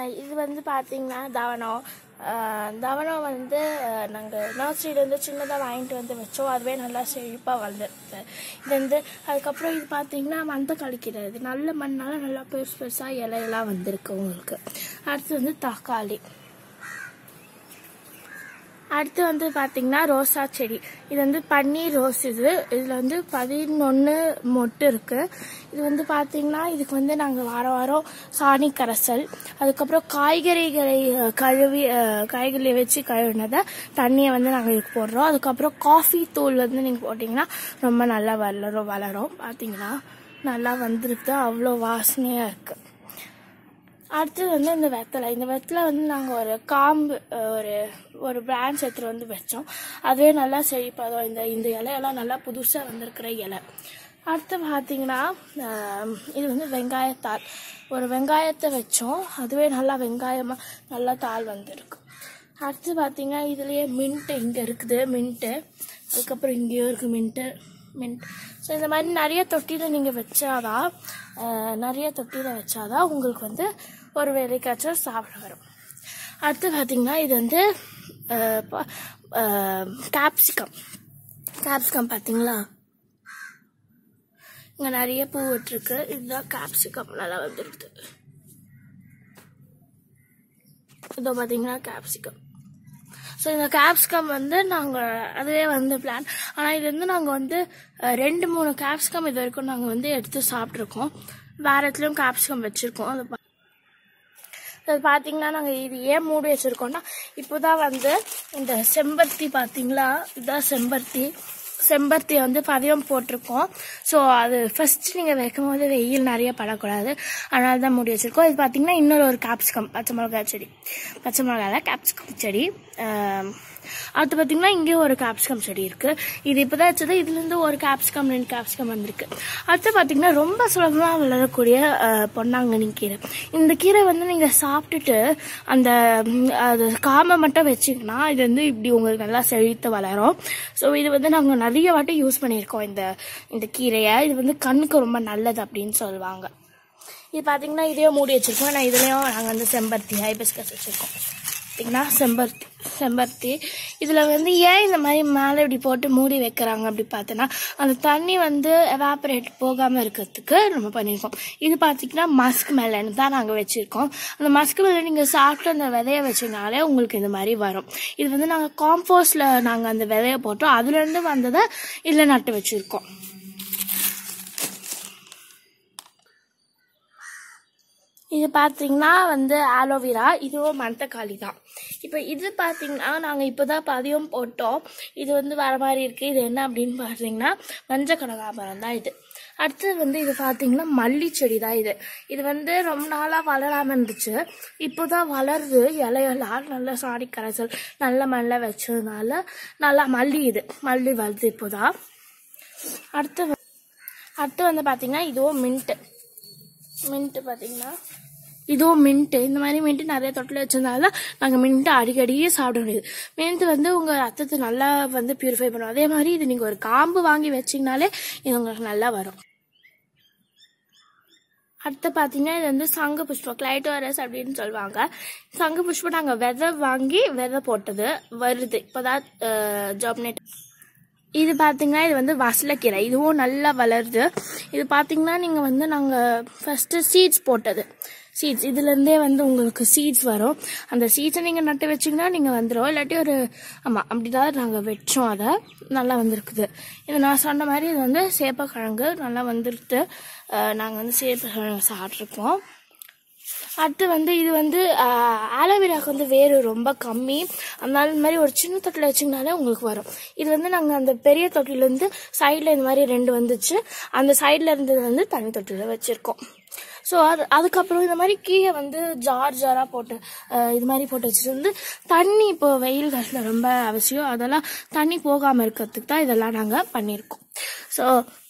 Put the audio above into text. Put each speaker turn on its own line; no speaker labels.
இது வந்து பார்த்தீங்கன்னா தவனம் அஹ், தவனம் வந்து நாங்கள் நர்சரியிலேருந்து சின்னதாக வாங்கிட்டு வந்து வச்சோம் அதுவே நல்லா செழிப்பாக வளர்ந்துருது இது வந்து அதுக்கப்புறம் இது பார்த்தீங்கன்னா மந்த கழிக்கிறது இது நல்ல மண்ணால் நல்லா பெருசு பெருசாக இலையெல்லாம் வந்திருக்கு உங்களுக்கு அடுத்து வந்து தக்காளி அடுத்து வந்து பார்த்தீங்கன்னா ரோசா செடி இது வந்து பன்னீர் ரோஸ் இது இதில் வந்து பதினொன்று மொட்டு இருக்கு இது வந்து பார்த்தீங்கன்னா இதுக்கு வந்து நாங்கள் வாரம் வாரம் சாணி கரைசல் அதுக்கப்புறம் காய்கறிகளை அஹ், கழுவி அஹ், காய்கறியை வச்சு கழுவினதை தண்ணியை வந்து நாங்கள் இதுக்கு போடுறோம் அதுக்கப்புறம் காஃபி தூள் வந்து நீங்கள் போட்டிங்கன்னா ரொம்ப நல்லா வளரும் வளரும் பார்த்தீங்கன்னா நல்லா வந்துருக்கு அவ்வளோ வாசனையாக இருக்குது அடுத்து வந்து இந்த வெத்தலை இந்த வெத்தலை வந்து நாங்கள் ஒரு காம்பு அஹ், ஒரு ஒரு பிரான்ச் எடுத்துகிட்டு வந்து வச்சோம் அதுவே நல்லா செழிப்பதம் இந்த இந்த இலையெல்லாம் நல்லா புதுசாக வந்திருக்கிற இலை அடுத்து பார்த்தீங்கன்னா அஹ், இது வந்து வெங்காயத்தாள் ஒரு வெங்காயத்தை வச்சோம் அதுவே நல்லா வெங்காயமாக நல்லா தாள் வந்திருக்கு அடுத்து பார்த்தீங்கன்னா இதுலேயே மின்ட்டு இங்கே இருக்குது மின்ட்டு அதுக்கப்புறம் இங்கேயும் இருக்குது மின்ட்டு மின்ட் ஸோ இந்த மாதிரி நிறைய தொட்டியில் நீங்கள் வச்சாதான் அஹ், நிறைய தொட்டியில் வச்சாதான் உங்களுக்கு வந்து ஒரு வேலைக்காச்சும் சாப்பிட வரும் அடுத்து பார்த்தீங்கன்னா இது வந்து கேப்சிகம் கேப்சிகம் பார்த்தீங்களா இங்கே நிறைய பூ விட்டுருக்கு இதுதான் கேப்சிகம் நல்லா வந்துடுது இதோ பார்த்தீங்கன்னா கேப்சிகம் ஸோ இந்த கேப்சிகம் வந்து நாங்கள் அதுவே வந்து பிளான் ஆனால் இது வந்து நாங்கள் வந்து அஹ், ரெண்டு மூணு கேப்சிகம் இது வரைக்கும் நாங்கள் வந்து எடுத்து சாப்பிட்ருக்கோம் வேற இடத்துலையும் கேப்சிகம் வச்சுருக்கோம் அது பா- அது பார்த்தீங்கன்னா நாங்கள் இது ஏன் மூடி வச்சுருக்கோம்னா இப்போ தான் வந்து இந்த செம்பருத்தி பார்த்தீங்களா இதுதான் செம்பருத்தி செம்பருத்தி வந்து பதியம் போட்டிருக்கோம் ஸோ அது ஃபர்ஸ்ட் நீங்கள் வைக்கும் போது வெயில் நிறைய படக்கூடாது அதனால தான் மூடி வச்சுருக்கோம் இது பார்த்தீங்கன்னா இன்னொரு ஒரு கேப்சிகம் பச்சை மிளகாய் செடி பச்சை மிளகாயில் கேப்சிகம் செடி ஆம், அடுத்து பார்த்தீங்கன்னா இங்கேயும் ஒரு கேப்சிகம் செடி இருக்குது இது இப்போ தான் வச்சது இதுலேருந்து ஒரு கேப்சிகம் ரெண்டு கேப்சிகம் வந்திருக்கு அடுத்து பார்த்தீங்கன்னா ரொம்ப சுலபமாக வளரக்கூடிய அஹ், பொன்னாங்கண்ணி கீரை இந்த கீரை வந்து நீங்கள் சாப்பிட்டுட்டு அந்த ம், அது காம்பை மட்டும் வச்சிங்கன்னா இது வந்து இப்படி உங்களுக்கு நல்லா செழித்து வளரும் ஸோ இது வந்து நாங்கள் நிறைய வாட்டி யூஸ் பண்ணியிருக்கோம் இந்த இந்த கீரையை இது வந்து கண்ணுக்கு ரொம்ப நல்லது அப்படின்னு சொல்லுவாங்க இது பார்த்தீங்கன்னா இதே மூடி வச்சிருக்கோம் நான் இதுலேயும் நாங்கள் வந்து செம்பருத்தி ஹைபிஸ்கஸ் வச்சுருக்கோம் பார்த்தீங்கன்னா செம்பருத்தி செம்பருத்தி இதில் வந்து ஏன் இந்த மாதிரி மேலே இப்படி போட்டு மூடி வைக்கிறாங்க அப்படி பார்த்தோன்னா அந்த தண்ணி வந்து எவாபரேட் போகாமல் இருக்கிறதுக்கு நம்ம பண்ணியிருக்கோம் இது பார்த்தீங்கன்னா மஸ்க் மெலன் தான் நாங்கள் வச்சுருக்கோம் அந்த மஸ்க் மெலன் நீங்கள் சாப்பிட்டு அந்த விதைய வச்சனாலே உங்களுக்கு இந்த மாதிரி வரும் இது வந்து நாங்கள் காம்போஸ்டில் நாங்கள் அந்த விதைய போட்டோம் அதுலேருந்து வந்ததை இதில் நட்டு வச்சுருக்கோம் இது பார்த்தீங்கன்னா வந்து ஆலோவேரா இதுவும் மந்தக்காளி தான் இப்போ இது பார்த்தீங்கன்னா நாங்கள் இப்போ தான் பதியம் போட்டோம் இது வந்து வர மாதிரி இருக்குது இது என்ன அப்படின்னு பார்த்தீங்கன்னா மஞ்சள் கனகாபரம் தான் இது அடுத்தது வந்து இது பார்த்தீங்கன்னா மல்லி செடி தான் இது இது வந்து ரொம்ப நாளாக வளராமல் இருந்துச்சு இப்போ தான் வளருது இலையெல்லாம் நல்ல சாணி கரைசல் நல்ல மண்ணில் வச்சதுனால நல்லா மல்லி இது மல்லி வருது இப்போ தான் அடுத்து வ- அடுத்து வந்து பார்த்தீங்கன்னா இதுவும் மின்ட்டு மின்ட்டு பார்த்தீங்கன்னா இதுவும் மின்ட்டு இந்த மாதிரி மின்ட்டு நிறைய தொட்டில் வச்சிருந்தால நாங்கள் மின்ட்டு அடிக்கடியே சாப்பிட முடியுது மின்ட்டு வந்து உங்கள் ரத்தத்தை நல்லா வந்து பியூரிஃபை பண்ணும் அதே மாதிரி இது நீங்கள் ஒரு காம்பு வாங்கி வச்சிங்கனாலே இது உங்களுக்கு நல்லா வரும் அடுத்து பார்த்தீங்கன்னா இது வந்து சங்கு புஷ்பம் கிளைட்டோரஸ் அப்படின்னு சொல்லுவாங்க சங்கு புஷ்பம் நாங்கள் விதை வாங்கி விதை போட்டது வருது இப்போதான் ஜாப்னேட் இது பார்த்தீங்கன்னா இது வந்து வசலக்கீரை இதுவும் நல்லா வளருது இது பார்த்தீங்கன்னா நீங்கள் வந்து நாங்கள் ஃபஸ்ட்டு சீட்ஸ் போட்டது சீட்ஸ் இதுலேருந்தே வந்து உங்களுக்கு சீட்ஸ் வரும் அந்த சீட்ஸை நீங்கள் நட்டு வச்சிங்கன்னா நீங்கள் வந்துடும் இல்லாட்டி ஒரு ஆமாம் அப்படி தான் நாங்கள் வச்சோம் அதை நல்லா வந்திருக்குது இது நான் சொன்ன மாதிரி இது வந்து சேப்பக்கிழங்கு நல்லா வந்துருக்கு நாங்கள் வந்து சேப்பக்கிழங்கு சாப்பிட்ருக்கோம் அடுத்து வந்து இது வந்து ஆலோவேராக்கு வந்து வேறு ரொம்ப கம்மி அதனால இந்த மாதிரி ஒரு சின்ன தொட்டில் வச்சிங்கனாலே உங்களுக்கு வரும் இது வந்து நாங்கள் அந்த பெரிய தொட்டிலேருந்து சைடில் இந்த மாதிரி ரெண்டு வந்துச்சு அந்த சைடில் இருந்தது வந்து தனி தொட்டியில் வச்சுருக்கோம் ஸோ அது அதுக்கப்புறம் இந்த மாதிரி கீழே வந்து ஜார் ஜாராக போட்டு அஹ், இது மாதிரி போட்டு வச்சுட்டு வந்து தண்ணி இப்போ வெயில் காலத்தில் ரொம்ப அவசியம் அதெல்லாம் தண்ணி போகாமல் இருக்கிறதுக்கு தான் இதெல்லாம் நாங்கள் பண்ணியிருக்கோம் ஸோ